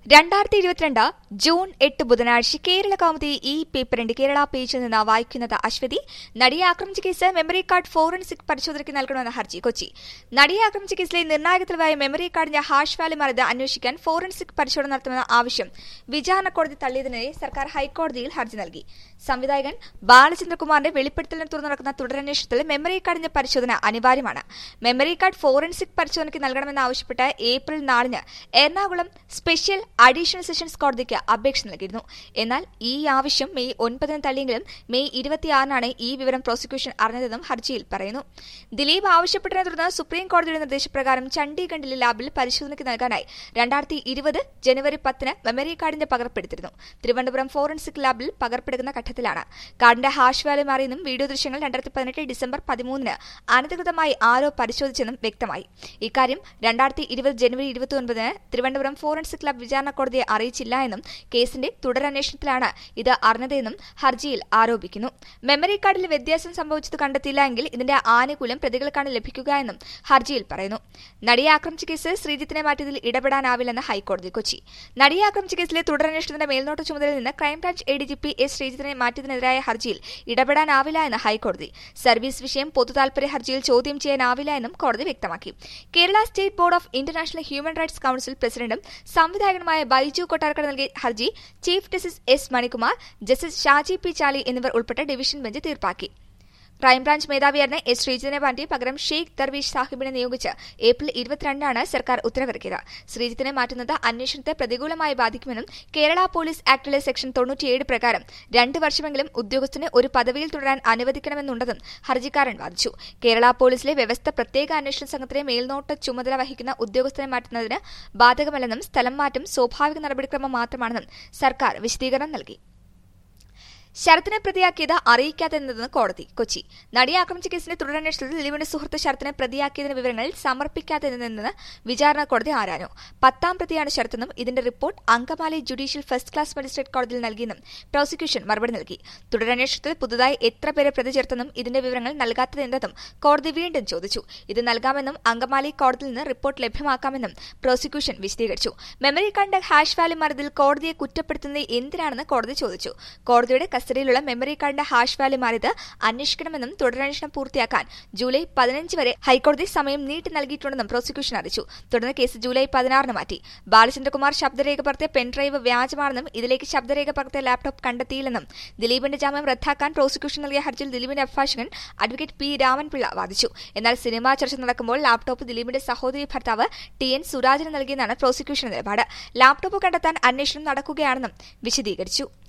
രണ്ടായിരത്തി ഇരുപത്തിരണ്ട് ജൂൺ എട്ട് ബുധനാഴ്ച കേരള കൗമുദി ഈ പേപ്പറിന്റെ കേരള പേജിൽ നിന്ന് വായിക്കുന്നത് അശ്വതി നടിയെ ആക്രമിച്ച കേസ് മെമ്മറി കാർഡ് ഫോറൻസിക് പരിശോധനയ്ക്ക് നൽകണമെന്ന ഹർജി കൊച്ചി നടിയെ ആക്രമിച്ച കേസിലെ നിർണായക തെളിവായ മെമ്മറി കാർഡിന്റെ ഹാഷ് വാല്യൂ മറിത് അന്വേഷിക്കാൻ ഫോറൻസിക് പരിശോധന നടത്തുമെന്ന ആവശ്യം വിചാരണ കോടതി തള്ളിയതിനെതിരെ സർക്കാർ ഹൈക്കോടതിയിൽ ഹർജി നൽകി സംവിധായകൻ ബാലചന്ദ്രകുമാറിന്റെ വെളിപ്പെടുത്തലിനെ തുടർന്ന് നടക്കുന്ന തുടരന്വേഷണത്തിൽ മെമ്മറി കാർഡിന്റെ പരിശോധന അനിവാര്യമാണ് മെമ്മറി കാർഡ് ഫോറൻസിക് പരിശോധനയ്ക്ക് നൽകണമെന്നാവശ്യപ്പെട്ട് ഏപ്രിൽ നാലിന് എറണാകുളം സ്പെഷ്യൽ അഡീഷണൽ സെഷൻസ് കോടതിക്ക് അപേക്ഷ നൽകിയിരുന്നു എന്നാൽ ഈ ആവശ്യം മെയ് ഒൻപതിന് തള്ളിയെങ്കിലും മെയ് ഇരുപത്തിയാറിനാണ് ഈ വിവരം പ്രോസിക്യൂഷൻ അറിഞ്ഞതെന്നും ഹർജിയിൽ പറയുന്നു ദിലീപ് ആവശ്യപ്പെട്ടതിനെ തുടർന്ന് സുപ്രീം കോടതിയുടെ നിർദ്ദേശപ്രകാരം ചണ്ഡീഗഡിലെ ലാബിൽ പരിശോധനയ്ക്ക് നൽകാനായി രണ്ടായിരത്തി ഇരുപത് ജനുവരി പത്തിന് മെമ്മറി കാർഡിന്റെ പകർപ്പെടുത്തിരുന്നു തിരുവനന്തപുരം ഫോറൻസിക് ലാബിൽ പകർപ്പെടുക്കുന്ന ഘട്ടത്തിലാണ് കാർഡിന്റെ ഹാഷ് വാല്യൂ മാറിയെന്നും വീഡിയോ ദൃശ്യങ്ങൾ രണ്ടായിരത്തി പതിനെട്ട് ഡിസംബർ പതിമൂന്നിന് അനധികൃതമായി ആരോ പരിശോധിച്ചെന്നും വ്യക്തമായി ഇക്കാര്യം രണ്ടായിരത്തി ഇരുപത് ജനുവരി ഇരുപത്തിയൊൻപതിന് തിരുവനന്തപുരം ഫോറൻസിക് ലാബ് വിചാരണ കോടതിയെ അറിയിച്ചില്ല എന്നും കേസിന്റെ തുടരന്വേഷണത്തിലാണ് ഇത് അറിഞ്ഞതെന്നും ഹർജിയിൽ ആരോപിക്കുന്നു മെമ്മറി കാർഡിൽ വ്യത്യാസം സംഭവിച്ചത് കണ്ടെത്തിയില്ല എങ്കിൽ ഇതിന്റെ ആനുകൂല്യം പ്രതികൾക്കാണ് ലഭിക്കുക എന്നും ഹർജിയിൽ പറയുന്നു നടിയെ ആക്രമിച്ച കേസ് ശ്രീജിത്തിനെ മാറ്റിയതിൽ ഇടപെടാനാവില്ലെന്ന് ഹൈക്കോടതി കൊച്ചി നടിയെ ആക്രമിച്ച കേസിലെ തുടരന്വേഷണത്തിന്റെ മേൽനോട്ട ചുമതലയിൽ നിന്ന് crime branch A D G P S ശ്രീജിത്തിനെ മാറ്റിയതിനെതിരായ ഹർജിയിൽ ഇടപെടാനാവില്ല എന്ന് ഹൈക്കോടതി സർവീസ് വിഷയം പൊതുതാൽപര്യ ഹർജിയിൽ ചോദ്യം ചെയ്യാനാവില്ല എന്നും കോടതി വ്യക്തമാക്കി Kerala state board of international human rights council പ്രസിഡന്റും സംവിധായകനുമായ ബൈജു കൊട്ടാരക്കട നൽകിയ ഹർജി chief justice S Manikumar justice Shaji P Chaly എന്നിവർ ഉൾപ്പെട്ട ഡിവിഷൻ ബെഞ്ച് തീർപ്പാക്കി ക്രൈംബ്രാഞ്ച് മേധാവിയായിരുന്ന എസ് ശ്രീജിത്തിനെ മാറ്റി പകരം ഷെയ്ഖ് ദർവീഷ് സാഹിബിനെ നിയോഗിച്ച് ഏപ്രിൽ ഇരുപത്തിരണ്ടാണ് സർക്കാർ ഉത്തരവിറക്കിയത് ശ്രീജിത്തിനെ മാറ്റുന്നത് അന്വേഷണത്തെ പ്രതികൂലമായി ബാധിക്കുമെന്നും കേരള പോലീസ് ആക്ടിലെ സെക്ഷൻ തൊണ്ണൂറ്റിയേഴ് പ്രകാരം രണ്ട് വർഷമെങ്കിലും ഉദ്യോഗസ്ഥന് ഒരു പദവിയിൽ തുടരാൻ അനുവദിക്കണമെന്നുണ്ടെന്നും ഹർജിക്കാരൻ വാദിച്ചു കേരള പോലീസിലെ വ്യവസ്ഥ പ്രത്യേക അന്വേഷണ സംഘത്തിലെ മേൽനോട്ട ചുമതല വഹിക്കുന്ന ഉദ്യോഗസ്ഥനെ മാറ്റുന്നതിന് ബാധകമല്ലെന്നും സ്ഥലം മാറ്റം സ്വാഭാവിക നടപടിക്രമം മാത്രമാണെന്നും സർക്കാർ വിശദീകരണം നൽകി ശരത്തിനെ പ്രതിയാക്കിയത് അറിയിക്കാതെന്നതെന്ന് കോടതി കൊച്ചി നടിയെ ആക്രമിച്ച കേസിന്റെ തുടരന്വേഷണത്തിൽ ദിലീപിന്റെ സുഹൃത്ത് ശരത്തിനെ പ്രതിയാക്കിയതിന്റെ വിവരങ്ങൾ സമർപ്പിക്കാതെന്ന് വിചാരണ കോടതി ആരാഞ്ഞു പത്താം പ്രതിയാണ് ശരത്തെന്നും ഇതിന്റെ report Angamaly judicial first class magistrate കോടതിയിൽ നൽകിയെന്നും പ്രോസിക്യൂഷൻ മറുപടി നൽകി തുടരന്വേഷണത്തിൽ പുതുതായി എത്ര പേരെ പ്രതി ചേർത്തെന്നും ഇതിന്റെ വിവരങ്ങൾ നൽകാത്തതെന്നതും കോടതി വീണ്ടും ചോദിച്ചു ഇത് നൽകാമെന്നും അങ്കമാലി കോടതിയിൽ നിന്ന് റിപ്പോർട്ട് ലഭ്യമാക്കാമെന്നും പ്രോസിക്യൂഷൻ വിശദീകരിച്ചു മെമ്മറി കാർഡിന്റെ ഹാഷ് വാല്യൂ മറുതിൽ കോടതിയെ കുറ്റപ്പെടുത്തുന്നത് എന്തിനാണെന്ന് കോടതി ചോദിച്ചു കോടതിയുടെ കസ്റ്റഡിയിലുള്ള മെമ്മറി കാർഡിന്റെ ഹാഷ് വാല്യൂ മാറിയത് അന്വേഷിക്കണമെന്നും തുടരന്വേഷണം പൂർത്തിയാക്കാൻ ജൂലൈ പതിനഞ്ച് വരെ ഹൈക്കോടതി സമയം നീട്ടി നൽകിയിട്ടുണ്ടെന്നും പ്രോസിക്യൂഷൻ അറിയിച്ചു തുടർന്ന് കേസ് ജൂലൈ പതിനാറിന് മാറ്റി ബാലചന്ദ്രകുമാർ ശബ്ദരേഖ പകർത്തിയ പെൻഡ്രൈവ് വ്യാജമാണെന്നും ഇതിലേക്ക് ശബ്ദരേഖ പകർത്തിയ ലാപ്ടോപ്പ് കണ്ടെത്തിയില്ലെന്നും ദിലീപിന്റെ ജാമ്യം റദ്ദാക്കാൻ പ്രോസിക്യൂഷൻ നൽകിയ ഹർജിയിൽ ദിലീപിന്റെ അഭിഭാഷകൻ അഡ്വക്കേറ്റ് പി രാമൻപിള്ള വാദിച്ചു എന്നാൽ സിനിമാ ചർച്ച നടക്കുമ്പോൾ ലാപ്ടോപ്പ് ദിലീപിന്റെ സഹോദരി ഭർത്താവ് ടി എൻ സുരാജിന് നൽകിയെന്നാണ് പ്രോസിക്യൂഷൻ നിലപാട് ലാപ്ടോപ്പ് കണ്ടെത്താൻ അന്വേഷണം നടക്കുകയാണെന്നും വിശദീകരിച്ചു